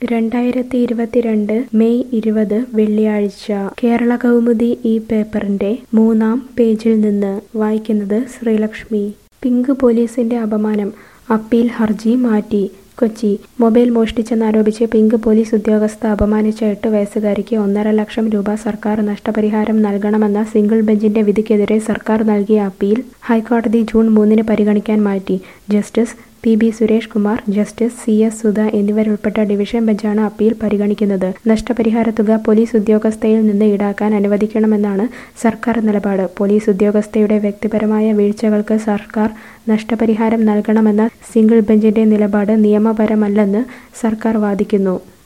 രണ്ടായിരത്തി ഇരുപത്തിരണ്ട് മെയ് ഇരുപത് വെള്ളിയാഴ്ച കേരള കൗമുദി ഈ പേപ്പറിന്റെ മൂന്നാം പേജിൽ നിന്ന് വായിക്കുന്നത് ശ്രീലക്ഷ്മി പിങ്ക് പോലീസിന്റെ അപമാനം അപ്പീൽ ഹർജി മാറ്റി കൊച്ചി മൊബൈൽ മോഷ്ടിച്ചെന്നാരോപിച്ച് പിങ്ക് പോലീസ് ഉദ്യോഗസ്ഥ അപമാനിച്ച എട്ട് വയസ്സുകാരിക്ക് ഒന്നര ലക്ഷം രൂപ സർക്കാർ നഷ്ടപരിഹാരം നൽകണമെന്ന സിംഗിൾ ബെഞ്ചിന്റെ വിധിക്കെതിരെ സർക്കാർ നൽകിയ അപ്പീൽ ഹൈക്കോടതി ജൂൺ മൂന്നിന് പരിഗണിക്കാൻ മാറ്റി justice P B Suresh Kumar justice C S Sudha എന്നിവരുൾപ്പെട്ട ഡിവിഷൻ ബെഞ്ചാണ് അപ്പീൽ പരിഗണിക്കുന്നത് നഷ്ടപരിഹാര തുക പോലീസ് ഉദ്യോഗസ്ഥയിൽ നിന്ന് ഈടാക്കാൻ അനുവദിക്കണമെന്നാണ് സർക്കാർ നിലപാട് പോലീസ് ഉദ്യോഗസ്ഥയുടെ വ്യക്തിപരമായ വീഴ്ചകൾക്ക് സർക്കാർ നഷ്ടപരിഹാരം നൽകണമെന്ന സിംഗിൾ ബെഞ്ചിന്റെ നിലപാട് നിയമപരമല്ലെന്ന് സർക്കാർ വാദിക്കുന്നു